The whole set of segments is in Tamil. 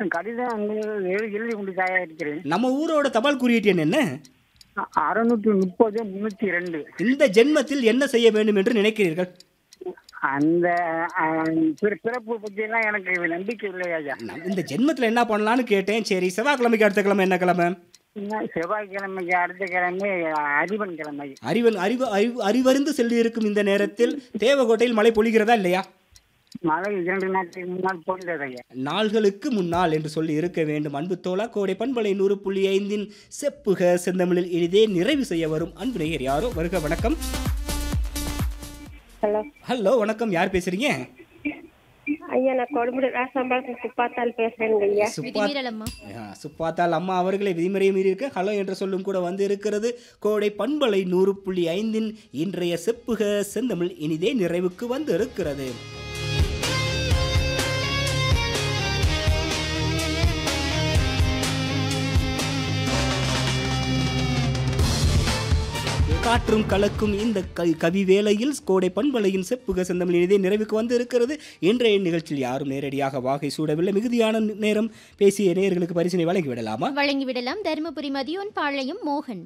கடிதம் அங்கே எழு எழுதி கொண்டு தயாரிக்கிறேன் நம்ம ஊரோட தபால் குறியீட்டு எண் என்ன அ- அறுநூற்றி முப்பது முன்னூற்றி ரெண்டு இந்த ஜென்மத்தில் என்ன செய்ய வேண்டும் என்று நினைக்கிறீர்கள் அந்த அ, பிற- பிறப்பு பற்றியெல்லாம் எனக்கு நம்பிக்கை இல்லை ஐயா நம் இந்த ஜென்மத்தில் என்ன பண்ணலான்னு கேட்டேன் சரி செவ்வாய்க்கிழமைக்கு அடுத்த கிழமை என்ன கிழமை இன்னும் செவ்வாய்க்கிழமைக்கு அடுத்த கிழமை அறிவன் கிழமை அறிவன் அறிவு அறிவு அறிவறிந்து செல்லி இருக்கும் இந்த நேரத்தில் தேவகோட்டையில் மழை பொழிகிறதா இல்லையா மழை இரண்டு நாட்களுக்கு முன்னால் பொழிந்தது ஐயா நாள்களுக்கு முன்னால் என்று சொல்லி இருக்க வேண்டும் அன்பு தோழா கோடை பண்பலை நூறு புள்ளி ஐந்தின் செப்புக செந்தமிழில் இனிதே நிறைவு செய்ய வரும் அன்பு நேயர் யாரோ வருக வணக்கம் ஹலோ ஹலோ வணக்கம் யார் பேசுறீங்க ஐயா நான் கொடுமுடி ராசாம்பாளத்தில் சுப்பாத்தால் பேசுறேங்க ஐயா சுப்பா விதிமீறலம்மா ஆ, சுப்பாத்தால் அம்மா அவர்களை விதிமுறையை மீறி இருக்க ஹலோ என்ற சொல்லும் கூட வந்து இருக்கிறது கோடை பண்பலை நூறு புள்ளி ஐந்தின் இன்றைய செப்புக செந்தமிழ் இனிதே நிறைவுக்கு வந்து இருக்கிறது காற்றும் கலக்கும் இந்த க கவி வேளையில் கோடை பண்பலையின் செப்புக செந்தமிழ் இனிதே நிறைவுக்கு வந்து இருக்கிறது இன்றைய நிகழ்ச்சியில் யாரும் நேரடியாக வாகை சூடவில்லை மிகுதியான நேரம் பேசிய நேயர்களுக்கு பரிசினை வழங்கி விடலாமா வழங்கிவிடலாம் தருமபுரி மதியோன் பாளையம் மோகன்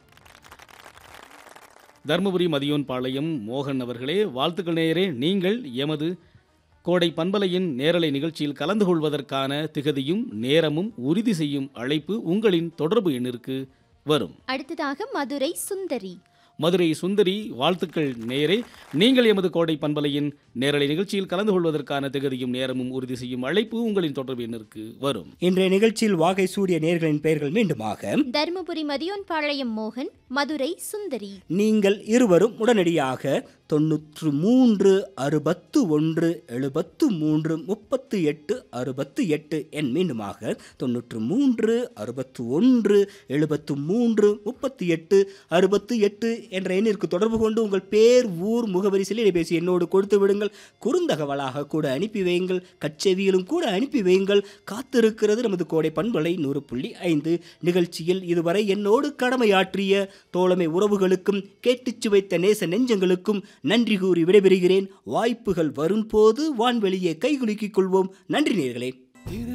தருமபுரி மதியோன் பாளையம் மோகன் அவர்களே வாழ்த்துக்கள் நேயரே நீங்கள் எமது கோடை பண்பலையின் நேரலை நிகழ்ச்சியில் கலந்து கொள்வதற்கான திகதியும் நேரமும் உறுதி செய்யும் அழைப்பு உங்களின் தொடர்பு எண்ணிற்கு வரும் அடுத்ததாக மதுரை சுந்தரி மதுரை சுந்தரி வாழ்த்துக்கள் நேயரே நீங்கள் எமது கோடை பண்பலையின் நேரலை நிகழ்ச்சியில் கலந்து கொள்வதற்கான திகதியும் நேரமும் உறுதி செய்யும் அழைப்பு உங்களின் தொடர்பு எண்ணிற்கு வரும் இன்றைய நிகழ்ச்சியில் வாகை சூடிய நேயர்களின் பெயர்கள் மீண்டுமாக தருமபுரி மதியோன் பாளையம் மோகன் மதுரை சுந்தரி நீங்கள் இருவரும் உடனடியாக தொண்ணூற்று மூன்று அறுபத்து ஒன்று எழுபத்து மூன்று முப்பத்து எட்டு அறுபத்து எட்டு என் மீண்டுமாக தொண்ணூற்று மூன்று அறுபத்து ஒன்று எழுபத்து மூன்று முப்பத்தி எட்டு அறுபத்து எட்டு என்ற எண்ணிற்கு தொடர்பு கொண்டு உங்கள் பேர் ஊர் முகவரி செல்லிடைபேசி என்னோடு கொடுத்து விடுங்கள் குறுந்தகவலாக கூட அனுப்பி வையுங்கள் கச்செவியிலும் கூட அனுப்பி வையுங்கள் காத்திருக்கிறது நமது கோடை பண்பலை நூறு புள்ளி ஐந்து நிகழ்ச்சியில் இதுவரை என்னோடு கடமையாற்றிய தோழமை உறவுகளுக்கும் கேட்டுச் சுவைத்த நேச நெஞ்சங்களுக்கும் நன்றி கூறி விடைபெறுகிறேன் வாய்ப்புகள் வரும்போது வான்வெளியே கைகுலுக்கிக் கொள்வோம் நன்றி நேர்களே